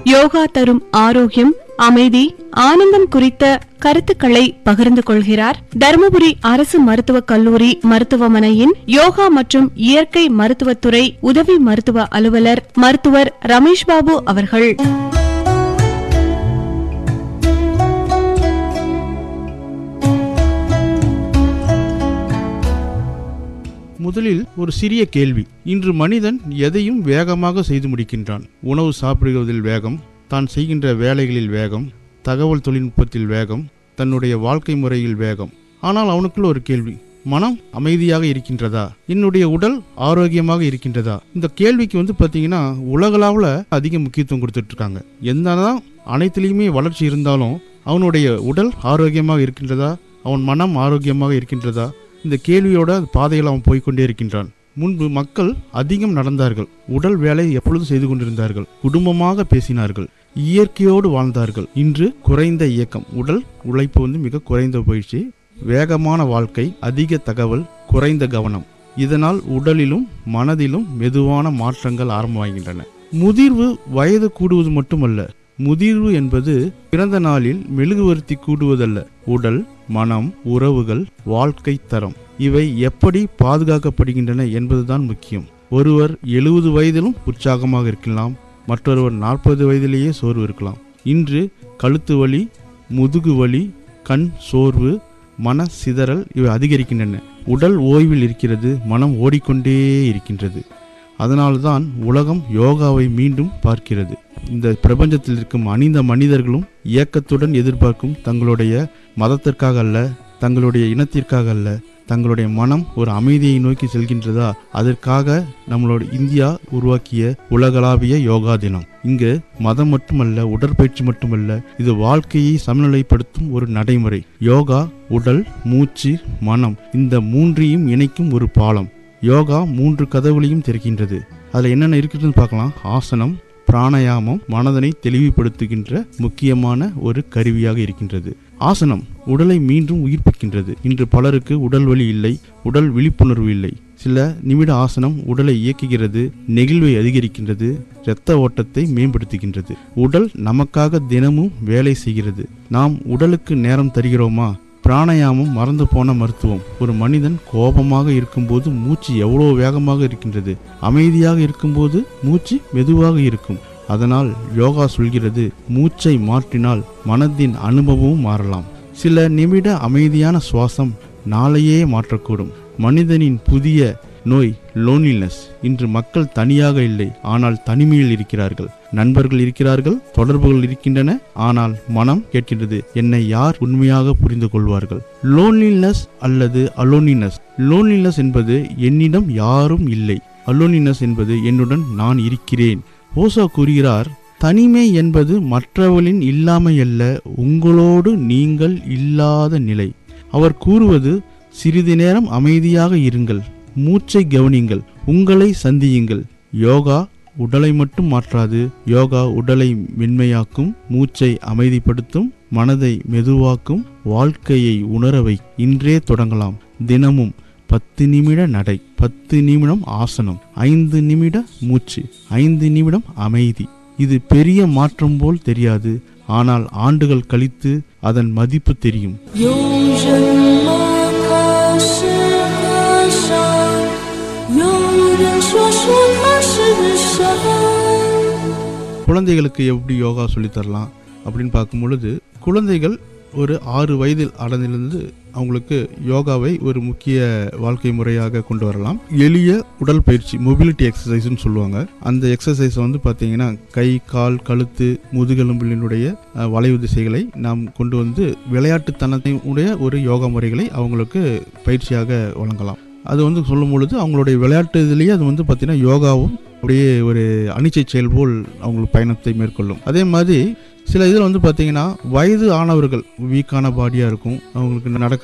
யோகா தரும் ஆரோக்கியம் அமைதி ஆனந்தம் குறித்த கருத்துக்களை பகிர்ந்து கொள்கிறார் தருமபுரி அரசு மருத்துவக் கல்லூரி மருத்துவமனையின் யோகா மற்றும் இயற்கை மருத்துவத்துறை உதவி மருத்துவ அலுவலர் மருத்துவர் ரமேஷ் பாபு அவர்கள் முதலில் ஒரு சிறிய கேள்வி இன்று மனிதன் எதையும் வேகமாக செய்து முடிக்கின்றான் உணவு சாப்பிடுவதில் வேகம் தான் செய்கின்ற வேலைகளில் வேகம் தகவல் தொழில்நுட்பத்தில் வேகம் தன்னுடைய வாழ்க்கை முறையில் வேகம் ஆனால் அவனுக்குள்ள ஒரு கேள்வி மனம் அமைதியாக இருக்கின்றதா என்னுடைய உடல் ஆரோக்கியமாக இருக்கின்றதா இந்த கேள்விக்கு வந்து பார்த்தீங்கன்னா உலகளாவில் அதிக முக்கியத்துவம் கொடுத்துட்டு இருக்காங்க என்னதான் அனைத்துலேயுமே வளர்ச்சி இருந்தாலும் அவனுடைய உடல் ஆரோக்கியமாக இருக்கின்றதா அவன் மனம் ஆரோக்கியமாக இருக்கின்றதா இந்த கேள்வியோட பாதையில் அவன் போய்க்கொண்டே இருக்கின்றான் முன்பு மக்கள் அதிகம் நடந்தார்கள் உடல் வேலை எப்பொழுதும் செய்து கொண்டிருந்தார்கள் குடும்பமாக பேசினார்கள் இயற்கையோடு வாழ்ந்தார்கள் இன்று குறைந்த இயக்கம் உடல் உழைப்பு வந்து மிக குறைந்த போயிடுச்சு வேகமான வாழ்க்கை அதிக தகவல் குறைந்த கவனம் இதனால் உடலிலும் மனதிலும் மெதுவான மாற்றங்கள் ஆரம்பமாகின்றன முதிர்வு வயது கூடுவது மட்டுமல்ல முதிர்வு என்பது பிறந்த நாளில் மெழுகுவர்த்தி கூடுவதல்ல உடல் மனம் உறவுகள் வாழ்க்கை தரம் இவை எப்படி பாதுகாக்கப்படுகின்றன என்பதுதான் முக்கியம் ஒருவர் எழுபது வயதிலும் உற்சாகமாக இருக்கலாம் மற்றொருவர் நாற்பது வயதிலேயே சோர்வு இருக்கலாம் இன்று கழுத்து வலி முதுகு வலி கண் சோர்வு மன சிதறல் இவை அதிகரிக்கின்றன உடல் ஓய்வில் இருக்கிறது மனம் ஓடிக்கொண்டே இருக்கின்றது அதனால்தான் உலகம் யோகாவை மீண்டும் பார்க்கிறது இந்த பிரபஞ்சத்தில் இருக்கும் அணிந்த மனிதர்களும் இயக்கத்துடன் எதிர்பார்க்கும் தங்களுடைய மதத்திற்காக அல்ல தங்களுடைய இனத்திற்காக அல்ல தங்களுடைய மனம் ஒரு அமைதியை நோக்கி செல்கின்றதா அதற்காக நம்மளோட இந்தியா உருவாக்கிய உலகளாவிய யோகா தினம் இங்கு மதம் மட்டுமல்ல உடற்பயிற்சி மட்டுமல்ல இது வாழ்க்கையை சமநிலைப்படுத்தும் ஒரு நடைமுறை யோகா உடல் மூச்சு மனம் இந்த மூன்றையும் இணைக்கும் ஒரு பாலம் யோகா மூன்று கதவுகளையும் திறக்கின்றது அதில் என்னென்ன இருக்குதுன்னு பார்க்கலாம் ஆசனம் பிராணாயாமம் மனதனை தெளிவுபடுத்துகின்ற முக்கியமான ஒரு கருவியாக இருக்கின்றது ஆசனம் உடலை மீண்டும் உயிர்ப்பிக்கின்றது இன்று பலருக்கு உடல் வலி இல்லை உடல் விழிப்புணர்வு இல்லை சில நிமிட ஆசனம் உடலை இயக்குகிறது நெகிழ்வை அதிகரிக்கின்றது இரத்த ஓட்டத்தை மேம்படுத்துகின்றது உடல் நமக்காக தினமும் வேலை செய்கிறது நாம் உடலுக்கு நேரம் தருகிறோமா பிராணாயாமம் மறந்து போன மருத்துவம் ஒரு மனிதன் கோபமாக இருக்கும்போது மூச்சு எவ்வளோ வேகமாக இருக்கின்றது அமைதியாக இருக்கும்போது மூச்சு மெதுவாக இருக்கும் அதனால் யோகா சொல்கிறது மூச்சை மாற்றினால் மனதின் அனுபவமும் மாறலாம் சில நிமிட அமைதியான சுவாசம் நாளையே மாற்றக்கூடும் மனிதனின் புதிய நோய் லோன்லினஸ் இன்று மக்கள் தனியாக இல்லை ஆனால் தனிமையில் இருக்கிறார்கள் நண்பர்கள் இருக்கிறார்கள் தொடர்புகள் இருக்கின்றன ஆனால் மனம் கேட்கின்றது என்னை யார் உண்மையாக புரிந்து கொள்வார்கள் லோன்லினஸ் அல்லது அலோனினஸ் லோன்லினஸ் என்பது என்னிடம் யாரும் இல்லை அலோனினஸ் என்பது என்னுடன் நான் இருக்கிறேன் ஓசோ கூறுகிறார் தனிமை என்பது மற்றவர்களின் இல்லாமை அல்ல உங்களோடு நீங்கள் இல்லாத நிலை அவர் கூறுவது சிறிது நேரம் அமைதியாக இருங்கள் மூச்சை கவனியுங்கள் உங்களை சந்தியுங்கள் யோகா உடலை மட்டும் மாற்றாது யோகா உடலை மென்மையாக்கும் மூச்சை அமைதிப்படுத்தும் மனதை மெதுவாக்கும் வாழ்க்கையை உணரவை இன்றே தொடங்கலாம் தினமும் பத்து நிமிட நடை பத்து நிமிடம் ஆசனம் ஐந்து நிமிட மூச்சு ஐந்து நிமிடம் அமைதி இது பெரிய மாற்றம் போல் தெரியாது ஆனால் ஆண்டுகள் கழித்து அதன் மதிப்பு தெரியும் 有人吗？他是和尚，有人说说他是神。 குழந்தைகளுக்கு எப்படி யோகா சொல்லித் தரலாம் அப்படின்னு பார்க்கும் பொழுது குழந்தைகள் ஒரு ஆறு வயதில் அடைந்திலிருந்து அவங்களுக்கு யோகாவை ஒரு முக்கிய வாழ்க்கை முறையாக கொண்டு வரலாம் எளிய உடல் பயிற்சி மொபிலிட்டி எக்ஸசைஸ்னு சொல்லுவாங்க அந்த எக்ஸசைஸ் வந்து பார்த்தீங்கன்னா கை கால் கழுத்து முதுகெலும்பினுடைய அஹ், வளைவு திசைகளை நாம் கொண்டு வந்து விளையாட்டுத்தனத்தினுடைய ஒரு யோகா முறைகளை அவங்களுக்கு பயிற்சியாக வழங்கலாம் அது வந்து சொல்லும் பொழுது அவங்களுடைய விளையாட்டு இதுலேயே அது வந்து பார்த்தீங்கன்னா யோகாவும் அப்படியே ஒரு அனிச்சை செயல் போல் அவங்களுக்கு பயணத்தை மேற்கொள்ளும் அதே மாதிரி சில இதில் வந்து பார்த்தீங்கன்னா வயது ஆனவர்கள் வீக்கான பாடியாக இருக்கும் அவங்களுக்கு நடக்க